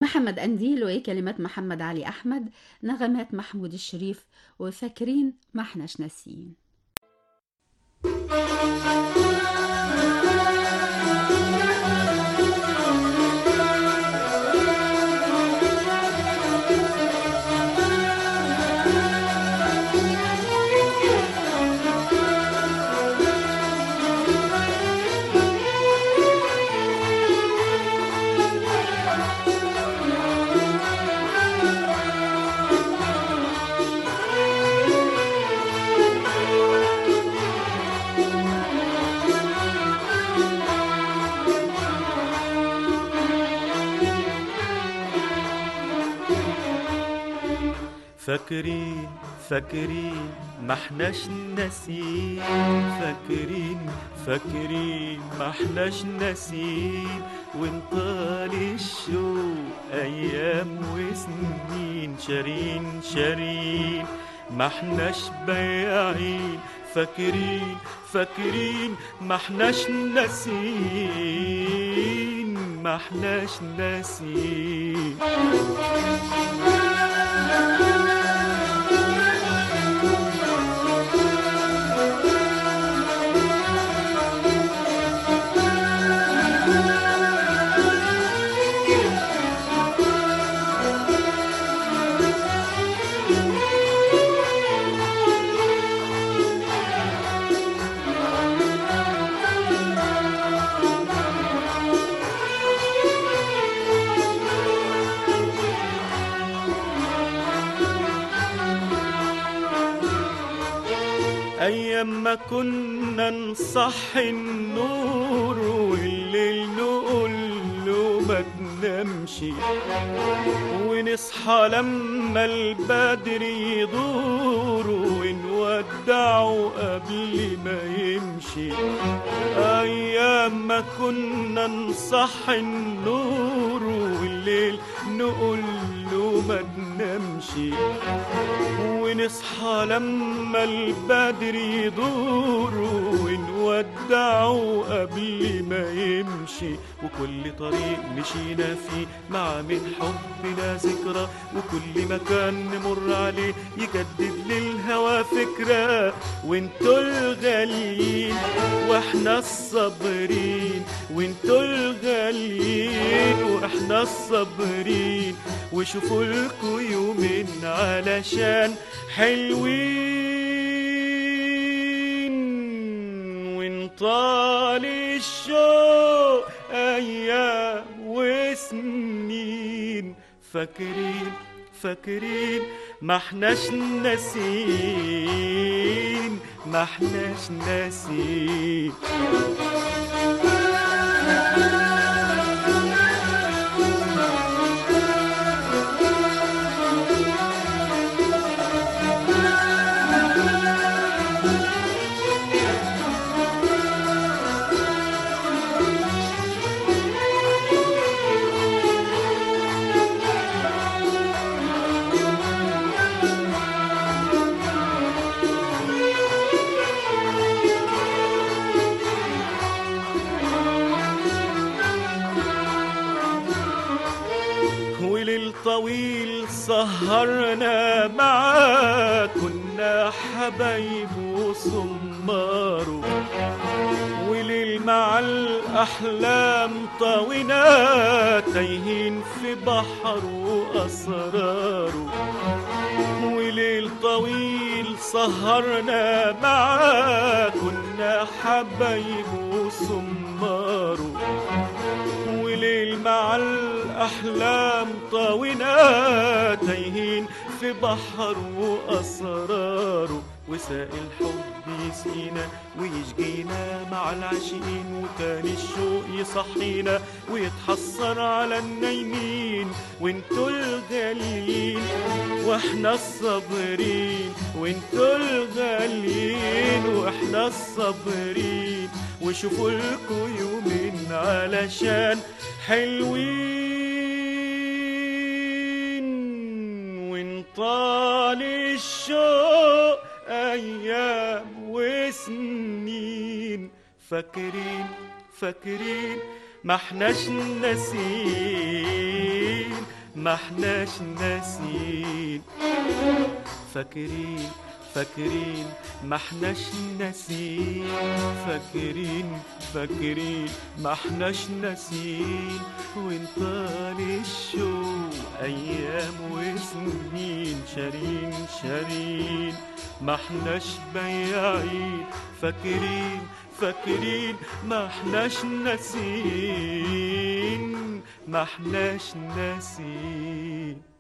محمد أنديل وكلمات محمد علي أحمد نغمات محمود الشريف وفاكرين ما احناش ناسيين فاكرين فاكرين ما احناش ناسين فاكرين فاكرين ما احناش ناسين وانطال الشوق ايام وسنين شارين شارين ما احناش بايعين فاكرين فاكرين ما احناش ناسين ما احناش ناسين أيام ما كنا نصحي النور والليل نقول له ما تنامش ونصحى لما البدر يدور ونودعه قبل ما يمشي أيام ما كنا نصحي النور والليل نقول له ما تنامش ونصحى لما البدر يدور ونودعه قبل ما يمشي وكل طريق مشينا فيه مع من حبنا ذكرى وكل مكان نمر عليه يجدد للهوى فكرة وانتوا الغاليين واحنا الصابرين وانتوا الغاليين واحنا الصابرين وشوفوا لكوا يومين علشان حلوين وانطال الشوق ايام وسنين فاكرين فاكرين ما احناش ناسين ما احناش ناسين وليل طويل سهرنا معاك كنا حبايب وصمار وليل مع الأحلام طوينا تايهين في بحر وأسرار وليل طويل سهرنا معاك كنا حبايب وصمار وليل مع الأحلام طاونا تايهين في بحر وأسراره وساء الحب يسقينا ويشجينا مع العاشقين وكان الشوق يصحينا ويتحسر على النايمين وانتوا الغاليين واحنا الصابرين وانتوا الغاليين واحنا الصابرين وشوفوا لكوا يومين علشان حلوين وانطال الشوق ايام وسنين فاكرين فاكرين ما احناش ناسين ما احناش ناسين فاكرين فاكرين ما احناش ناسين فاكرين فاكرين ما احناش ناسين وانطال الشوق ايام وسنين شارين شارين ما احناش بياعين فاكرين فاكرين ما احناش ناسين ما احناش ناسين